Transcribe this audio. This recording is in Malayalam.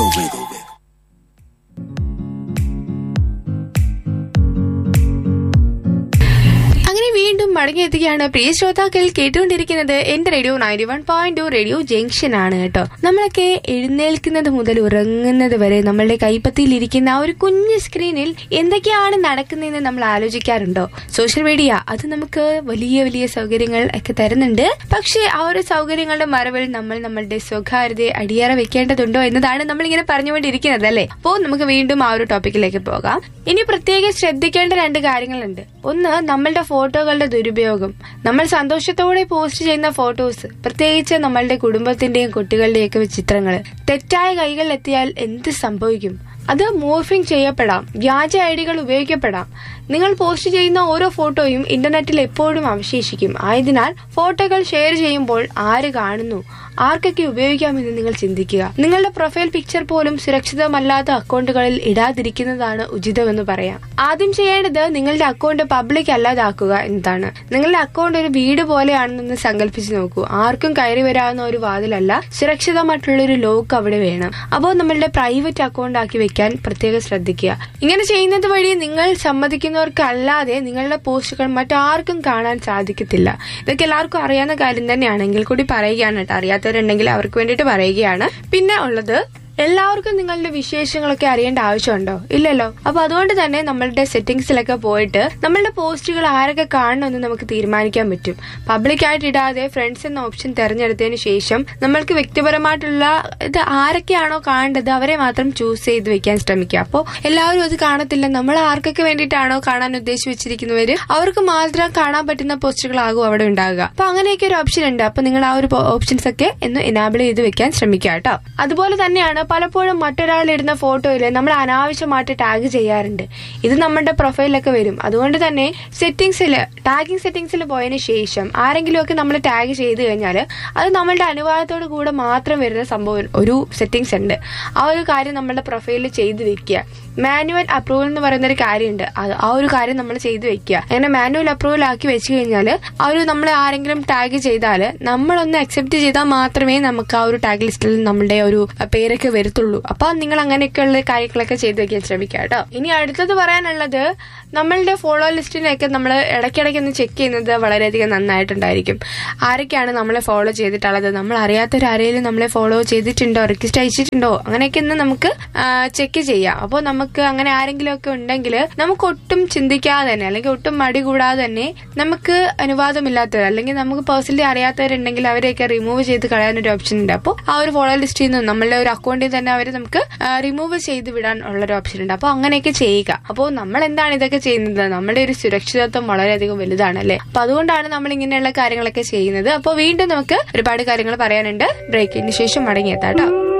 Wiggle, wiggle, wiggle. അങ്ങനെ വീണ്ടും മടങ്ങിയെത്തുകയാണ് പ്രിയ ശ്രോതാക്കൾ കേട്ടുകൊണ്ടിരിക്കുന്നത് എന്റെ radio ninety one point two radio junction ആണ് കേട്ടോ നമ്മളൊക്കെ എഴുന്നേൽക്കുന്നത് മുതൽ ഉറങ്ങുന്നത് വരെ നമ്മളുടെ കൈപ്പത്തിയിൽ ഇരിക്കുന്ന ആ ഒരു കുഞ്ഞു സ്ക്രീനിൽ എന്തൊക്കെയാണ് നടക്കുന്നതെന്ന് നമ്മൾ ആലോചിക്കാറുണ്ടോ സോഷ്യൽ മീഡിയ അത് നമുക്ക് വലിയ വലിയ സൗകര്യങ്ങൾ ഒക്കെ തരുന്നുണ്ട് പക്ഷേ ആ ഒരു സൗകര്യങ്ങളുടെ മറവിൽ നമ്മൾ നമ്മളുടെ സ്വകാര്യതയെ അടിയറ വെക്കേണ്ടതുണ്ടോ എന്നതാണ് നമ്മൾ ഇങ്ങനെ പറഞ്ഞുകൊണ്ടിരിക്കുന്നത് അല്ലേ അപ്പോൾ നമുക്ക് വീണ്ടും ആ ഒരു ടോപ്പിക്കിലേക്ക് പോകാം ഇനി പ്രത്യേകം ശ്രദ്ധിക്കേണ്ട രണ്ട് കാര്യങ്ങളുണ്ട് ഒന്ന് നമ്മളുടെ ഫോട്ടോകളുടെ ദുരുപയോഗം നമ്മൾ സന്തോഷത്തോടെ പോസ്റ്റ് ചെയ്യുന്ന ഫോട്ടോസ് പ്രത്യേകിച്ച് നമ്മളുടെ കുടുംബത്തിന്റെയും കുട്ടികളുടെയും ഒക്കെ ചിത്രങ്ങൾ തെറ്റായ കൈകളിൽ എത്തിയാൽ എന്ത് സംഭവിക്കും അത് മോർഫിംഗ് ചെയ്യപ്പെടാം വ്യാജ ഐഡികൾ ഉപയോഗിക്കപ്പെടാം നിങ്ങൾ പോസ്റ്റ് ചെയ്യുന്ന ഓരോ ഫോട്ടോയും ഇന്റർനെറ്റിൽ എപ്പോഴും അവശേഷിക്കും ആയതിനാൽ ഫോട്ടോകൾ ഷെയർ ചെയ്യുമ്പോൾ ആര് കാണുന്നു ആർക്കൊക്കെ ഉപയോഗിക്കാമെന്ന് നിങ്ങൾ ചിന്തിക്കുക നിങ്ങളുടെ പ്രൊഫൈൽ പിക്ചർ പോലും സുരക്ഷിതമല്ലാത്ത അക്കൗണ്ടുകളിൽ ഇടാതിരിക്കുന്നതാണ് ഉചിതമെന്ന് പറയാം ആദ്യം ചെയ്യേണ്ടത് നിങ്ങളുടെ അക്കൗണ്ട് പബ്ലിക് അല്ലാതാക്കുക എന്നതാണ് നിങ്ങളുടെ അക്കൗണ്ട് ഒരു വീട് പോലെയാണെന്ന് സങ്കല്പിച്ച് നോക്കൂ ആർക്കും കയറി വരാവുന്ന ഒരു വാതിലല്ല സുരക്ഷിതമായിട്ടുള്ള ഒരു ലോക്ക് അവിടെ വേണം അപ്പോൾ നമ്മളുടെ പ്രൈവറ്റ് അക്കൗണ്ട് ആക്കി വെക്കാൻ പ്രത്യേകം ശ്രദ്ധിക്കുക ഇങ്ങനെ ചെയ്യുന്നത് വഴി നിങ്ങൾ സമ്മതിക്കുന്നവർക്കല്ലാതെ നിങ്ങളുടെ പോസ്റ്റുകൾ മറ്റാർക്കും കാണാൻ സാധിക്കത്തില്ല ഇതൊക്കെ എല്ലാവർക്കും അറിയാവുന്ന കാര്യം തന്നെയാണെങ്കിൽ കൂടി പറയുകയാണ് കേട്ടോ അറിയാത്തവരുണ്ടെങ്കിൽ അവർക്ക് വേണ്ടിയിട്ട് പറയുകയാണ് പിന്നെ ഉള്ളത് എല്ലാവർക്കും നിങ്ങളുടെ വിശേഷങ്ങളൊക്കെ അറിയേണ്ട ആവശ്യമുണ്ടോ ഇല്ലല്ലോ അപ്പൊ അതുകൊണ്ട് തന്നെ നമ്മളുടെ സെറ്റിംഗ്സിലൊക്കെ പോയിട്ട് നമ്മളുടെ പോസ്റ്റുകൾ ആരൊക്കെ കാണണമെന്ന് നമുക്ക് തീരുമാനിക്കാൻ പറ്റും പബ്ലിക് ആയിട്ട് ഇടാതെ ഫ്രണ്ട്സ് എന്ന ഓപ്ഷൻ തെരഞ്ഞെടുത്തതിന് ശേഷം നമ്മൾക്ക് വ്യക്തിപരമായിട്ടുള്ള ഇത് ആരൊക്കെയാണോ കാണേണ്ടത് അവരെ മാത്രം ചൂസ് ചെയ്ത് വെക്കാൻ ശ്രമിക്കുക അപ്പോൾ എല്ലാവരും അത് കാണത്തില്ല നമ്മൾ ആർക്കൊക്കെ വേണ്ടിയിട്ടാണോ കാണാൻ ഉദ്ദേശിച്ച് വെച്ചിരിക്കുന്നവര് അവർക്ക് മാത്രം കാണാൻ പറ്റുന്ന പോസ്റ്റുകളാകും അവിടെ ഉണ്ടാകുക അപ്പൊ അങ്ങനെയൊക്കെ ഒരു ഓപ്ഷൻ ഉണ്ട് അപ്പൊ നിങ്ങൾ ആ ഒരു ഓപ്ഷൻസ് ഒക്കെ ഒന്ന് എനാബിൾ ചെയ്ത് വെക്കാൻ ശ്രമിക്കുക കേട്ടോ അതുപോലെ തന്നെയാണ് പലപ്പോഴും മറ്റൊരാൾ ഇടുന്ന ഫോട്ടോയിൽ നമ്മൾ അനാവശ്യമായിട്ട് ടാഗ് ചെയ്യാറുണ്ട് ഇത് നമ്മുടെ പ്രൊഫൈലിലൊക്കെ വരും അതുകൊണ്ട് തന്നെ സെറ്റിംഗ്സിൽ ടാഗിങ് സെറ്റിംഗ്സിൽ പോയതിനു ശേഷം ആരെങ്കിലുമൊക്കെ നമ്മൾ ടാഗ് ചെയ്ത് കഴിഞ്ഞാൽ അത് നമ്മളുടെ അനുവാദത്തോട് കൂടെ മാത്രം വരുന്ന സംഭവം ഒരു സെറ്റിംഗ്സ് ഉണ്ട് ആ ഒരു കാര്യം നമ്മുടെ പ്രൊഫൈലിൽ ചെയ്ത് വെക്കുക മാനുവൽ അപ്രൂവൽ എന്ന് പറയുന്ന ഒരു കാര്യമുണ്ട് അത് ആ ഒരു കാര്യം നമ്മൾ ചെയ്ത് വെക്കുക അങ്ങനെ മാനുവൽ അപ്രൂവൽ ആക്കി വെച്ച് കഴിഞ്ഞാൽ ആ ഒരു നമ്മൾ ആരെങ്കിലും ടാഗ് ചെയ്താൽ നമ്മളൊന്ന് അക്സെപ്റ്റ് ചെയ്താൽ മാത്രമേ നമുക്ക് ആ ഒരു ടാഗ് ലിസ്റ്റിൽ നമ്മളുടെ ഒരു പേരൊക്കെ വരത്തുള്ളൂ അപ്പൊ നിങ്ങൾ അങ്ങനെയൊക്കെയുള്ള കാര്യങ്ങളൊക്കെ ചെയ്ത് വെക്കാൻ ശ്രമിക്കുക കേട്ടോ ഇനി അടുത്തത് പറയാനുള്ളത് നമ്മളുടെ ഫോളോ ലിസ്റ്റിനെയൊക്കെ നമ്മൾ ഇടയ്ക്കിടയ്ക്ക് ഒന്ന് ചെക്ക് ചെയ്യുന്നത് വളരെയധികം നന്നായിട്ടുണ്ടായിരിക്കും ആരൊക്കെയാണ് നമ്മളെ ഫോളോ ചെയ്തിട്ടുള്ളത് നമ്മൾ അറിയാത്തൊരു ആരെങ്കിലും നമ്മളെ ഫോളോ ചെയ്തിട്ടുണ്ടോ റിക്വസ്റ്റ് അയച്ചിട്ടുണ്ടോ അങ്ങനെയൊക്കെ ഒന്ന് നമുക്ക് ചെക്ക് ചെയ്യാം അപ്പോൾ നമുക്ക് അങ്ങനെ ആരെങ്കിലും ഒക്കെ ഉണ്ടെങ്കിൽ നമുക്ക് ഒട്ടും ചിന്തിക്കാതെ തന്നെ അല്ലെങ്കിൽ ഒട്ടും മടി കൂടാതെ തന്നെ നമുക്ക് അനുവാദമില്ലാത്തവർ അല്ലെങ്കിൽ നമുക്ക് പേഴ്സണലി അറിയാത്തവരുണ്ടെങ്കിൽ അവരെയൊക്കെ റിമൂവ് ചെയ്ത് കളയാൻ ഒരു ഓപ്ഷൻ ഉണ്ട് അപ്പോൾ ആ ഒരു ഫോളോ ലിസ്റ്റിൽ നിന്നും നമ്മളുടെ ഒരു അക്കൗണ്ടിൽ തന്നെ അവരെ നമുക്ക് റിമൂവ് ചെയ്ത് വിടാൻ ഉള്ള ഒരു ഓപ്ഷൻ ഉണ്ട് അപ്പോൾ അങ്ങനെയൊക്കെ ചെയ്യുക അപ്പോൾ നമ്മൾ എന്താണ് ഇതൊക്കെ ചെയ്യുന്നത് നമ്മുടെ ഒരു സുരക്ഷിതത്വം വളരെയധികം വലുതാണ് അല്ലേ അപ്പൊ അതുകൊണ്ടാണ് നമ്മൾ ഇങ്ങനെയുള്ള കാര്യങ്ങളൊക്കെ ചെയ്യുന്നത് അപ്പോൾ വീണ്ടും നമുക്ക് ഒരുപാട് കാര്യങ്ങൾ പറയാനുണ്ട് ബ്രേക്കിന് ശേഷം മടങ്ങിയെത്താം കേട്ടോ